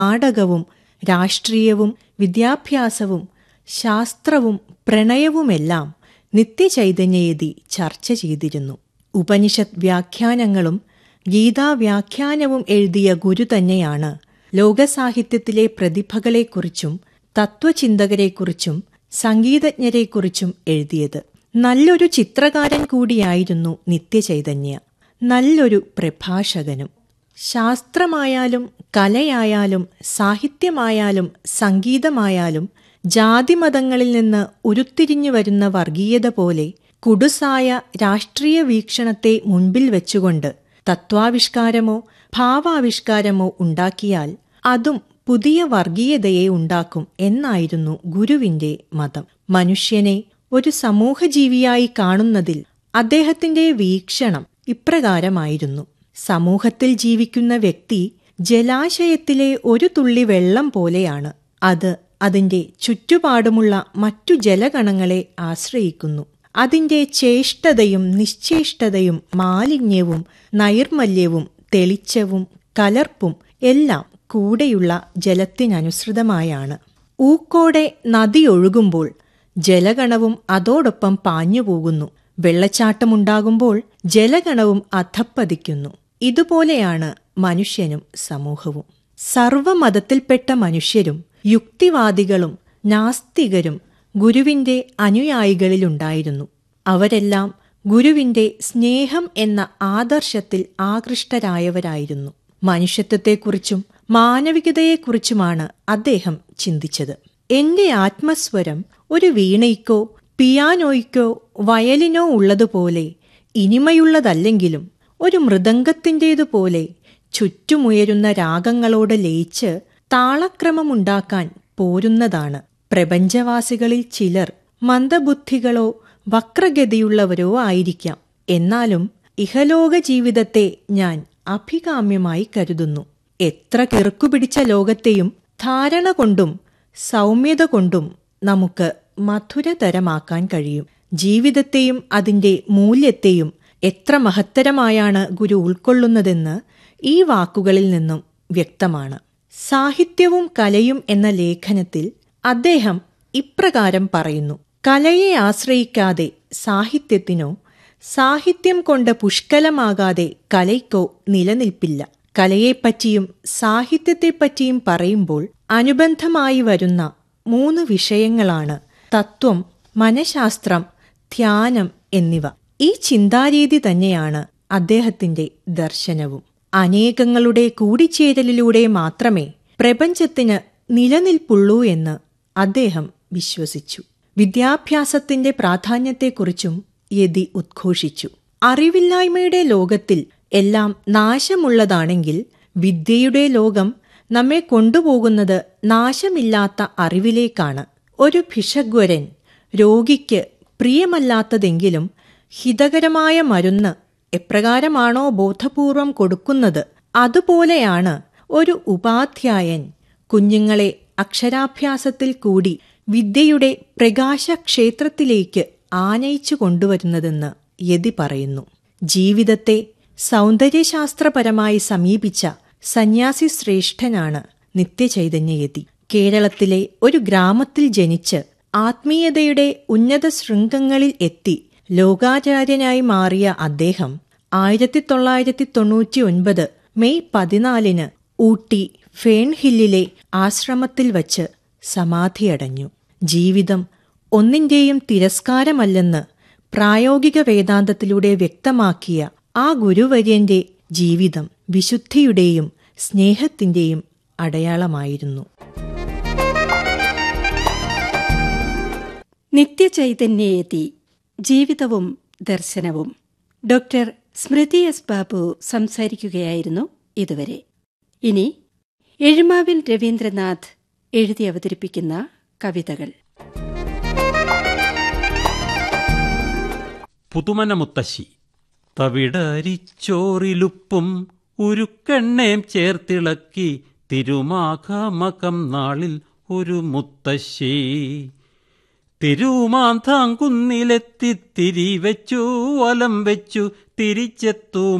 നാടകവും രാഷ്ട്രീയവും വിദ്യാഭ്യാസവും ശാസ്ത്രവും പ്രണയവുമെല്ലാം നിത്യചൈതന്യയതി ചർച്ച ചെയ്തിരുന്നു ഉപനിഷത് വ്യാഖ്യാനങ്ങളും ഗീതാവ്യാഖ്യാനവും എഴുതിയ ഗുരു തന്നെയാണ് ലോകസാഹിത്യത്തിലെ പ്രതിഭകളെക്കുറിച്ചും തത്വചിന്തകരെക്കുറിച്ചും സംഗീതജ്ഞരെക്കുറിച്ചും എഴുതിയത് നല്ലൊരു ചിത്രകാരൻ കൂടിയായിരുന്നു നിത്യചൈതന്യ നല്ലൊരു പ്രഭാഷകനും ശാസ്ത്രമായാലും കലയായാലും സാഹിത്യമായാലും സംഗീതമായാലും ജാതിമതങ്ങളിൽ നിന്ന് ഉരുത്തിരിഞ്ഞു വരുന്ന വർഗീയത പോലെ കുടുസായ രാഷ്ട്രീയ വീക്ഷണത്തെ മുൻപിൽ വെച്ചുകൊണ്ട് തത്വാവിഷ്കാരമോ ഭാവാവിഷ്കാരമോ ഉണ്ടാക്കിയാൽ അതും പുതിയ വർഗീയതയെ ഉണ്ടാക്കും എന്നായിരുന്നു ഗുരുവിന്റെ മതം മനുഷ്യനെ ഒരു സമൂഹജീവിയായി കാണുന്നതിൽ അദ്ദേഹത്തിന്റെ വീക്ഷണം ഇപ്രകാരമായിരുന്നു സമൂഹത്തിൽ ജീവിക്കുന്ന വ്യക്തി ജലാശയത്തിലെ ഒരു തുള്ളി വെള്ളം പോലെയാണ് അത് അതിന്റെ ചുറ്റുപാടുമുള്ള മറ്റു ജലഗണങ്ങളെ ആശ്രയിക്കുന്നു അതിന്റെ ചേഷ്ടതയും നിശ്ചേഷ്ടതയും മാലിന്യവും നൈർമല്യവും തെളിച്ചവും കലർപ്പും എല്ലാം കൂടെയുള്ള ജലത്തിനനുസൃതമായാണ് ഊക്കോടെ നദി ഒഴുകുമ്പോൾ ജലഗണവും അതോടൊപ്പം പാഞ്ഞുപോകുന്നു വെള്ളച്ചാട്ടമുണ്ടാകുമ്പോൾ ജലഗണവും അധപ്പതിക്കുന്നു ഇതുപോലെയാണ് മനുഷ്യനും സമൂഹവും സർവമതത്തിൽപ്പെട്ട മനുഷ്യരും യുക്തിവാദികളും നാസ്തികരും ഗുരുവിന്റെ അനുയായികളിലുണ്ടായിരുന്നു അവരെല്ലാം ഗുരുവിന്റെ സ്നേഹം എന്ന ആദർശത്തിൽ ആകൃഷ്ടരായവരായിരുന്നു മനുഷ്യത്വത്തെക്കുറിച്ചും മാനവികതയെക്കുറിച്ചുമാണ് അദ്ദേഹം ചിന്തിച്ചത് എന്റെ ആത്മസ്വരം ഒരു വീണയ്ക്കോ പിയാനോയ്ക്കോ വയലിനോ ഉള്ളതുപോലെ ഇനിമയുള്ളതല്ലെങ്കിലും ഒരു മൃദംഗത്തിൻ്റേതുപോലെ ചുറ്റുമുയരുന്ന രാഗങ്ങളോട് ലയിച്ച് താളക്രമമുണ്ടാക്കാൻ പോരുന്നതാണ് പ്രപഞ്ചവാസികളിൽ ചിലർ മന്ദബുദ്ധികളോ വക്രഗതിയുള്ളവരോ ആയിരിക്കാം എന്നാലും ഇഹലോക ജീവിതത്തെ ഞാൻ അഭികാമ്യമായി കരുതുന്നു എത്ര കിറുക്കുപിടിച്ച ലോകത്തെയും ധാരണ കൊണ്ടും സൗമ്യത കൊണ്ടും നമുക്ക് മധുരതരമാക്കാൻ കഴിയും ജീവിതത്തെയും അതിന്റെ മൂല്യത്തെയും എത്ര മഹത്തരമായാണ് ഗുരു ഉൾക്കൊള്ളുന്നതെന്ന് ഈ വാക്കുകളിൽ നിന്നും വ്യക്തമാണ് സാഹിത്യവും കലയും എന്ന ലേഖനത്തിൽ അദ്ദേഹം ഇപ്രകാരം പറയുന്നു കലയെ ആശ്രയിക്കാതെ സാഹിത്യത്തിനോ സാഹിത്യം കൊണ്ട് പുഷ്കലമാകാതെ കലയ്ക്കോ നിലനിൽപ്പില്ല കലയെപ്പറ്റിയും സാഹിത്യത്തെപ്പറ്റിയും പറയുമ്പോൾ അനുബന്ധമായി വരുന്ന മൂന്ന് വിഷയങ്ങളാണ് തത്വം മനഃശാസ്ത്രം ധ്യാനം എന്നിവ ഈ ചിന്താരീതി തന്നെയാണ് അദ്ദേഹത്തിന്റെ ദർശനവും അനേകങ്ങളുടെ കൂടിച്ചേരലിലൂടെ മാത്രമേ പ്രപഞ്ചത്തിന് നിലനിൽപ്പുള്ളൂ എന്ന് അദ്ദേഹം വിശ്വസിച്ചു വിദ്യാഭ്യാസത്തിന്റെ പ്രാധാന്യത്തെക്കുറിച്ചും യതി ഉദ്ഘോഷിച്ചു അറിവില്ലായ്മയുടെ ലോകത്തിൽ എല്ലാം നാശമുള്ളതാണെങ്കിൽ വിദ്യയുടെ ലോകം നമ്മെ കൊണ്ടുപോകുന്നത് നാശമില്ലാത്ത അറിവിലേക്കാണ് ഒരു ഭിഷഗ്വരൻ രോഗിക്ക് പ്രിയമല്ലാത്തതെങ്കിലും ഹിതകരമായ മരുന്ന് എപ്രകാരമാണോ ബോധപൂർവം കൊടുക്കുന്നത് അതുപോലെയാണ് ഒരു ഉപാധ്യായൻ കുഞ്ഞുങ്ങളെ അക്ഷരാഭ്യാസത്തിൽ കൂടി വിദ്യയുടെ പ്രകാശക്ഷേത്രത്തിലേക്ക് ആനയിച്ചു കൊണ്ടുവരുന്നതെന്ന് യതി പറയുന്നു ജീവിതത്തെ സൗന്ദര്യശാസ്ത്രപരമായി സമീപിച്ച സന്യാസി ശ്രേഷ്ഠനാണ് നിത്യചൈതന്യയതി കേരളത്തിലെ ഒരു ഗ്രാമത്തിൽ ജനിച്ച് ആത്മീയതയുടെ ഉന്നത ശൃംഗങ്ങളിൽ എത്തി ലോകാചാര്യനായി മാറിയ അദ്ദേഹം ആയിരത്തി തൊള്ളായിരത്തി തൊണ്ണൂറ്റി ഒൻപത് മെയ് പതിനാലിന് ഊട്ടി ഫേൺഹില്ലിലെ ആശ്രമത്തിൽ വച്ച് സമാധിയടഞ്ഞു ജീവിതം ഒന്നിന്റെയും തിരസ്കാരമല്ലെന്ന് പ്രായോഗിക വേദാന്തത്തിലൂടെ വ്യക്തമാക്കിയ ആ ഗുരുവര്യന്റെ ജീവിതം വിശുദ്ധിയുടെയും സ്നേഹത്തിന്റെയും അടയാളമായിരുന്നു നിത്യചൈതന്യയതി ജീവിതവും ദർശനവും ഡോക്ടർ സ്മൃതി എസ് ബാബു സംസാരിക്കുകയായിരുന്നു ഇതുവരെ ഇനി എഴുമാവിൽ രവീന്ദ്രനാഥ് എഴുതി അവതരിപ്പിക്കുന്ന കവിതകൾ പുതുമന മുത്തശ്ശി തവിടരിച്ചോറിലുപ്പും ഉരുക്കെണ്ണയും ചേർത്തിളക്കി തിരുമാഘമകം നാളിൽ ഒരു മുത്തശ്ശി തിരുമാന്താങ്കുന്നിലെത്തി തിരി വെച്ചു വലം വെച്ചു തിരിച്ചെത്തു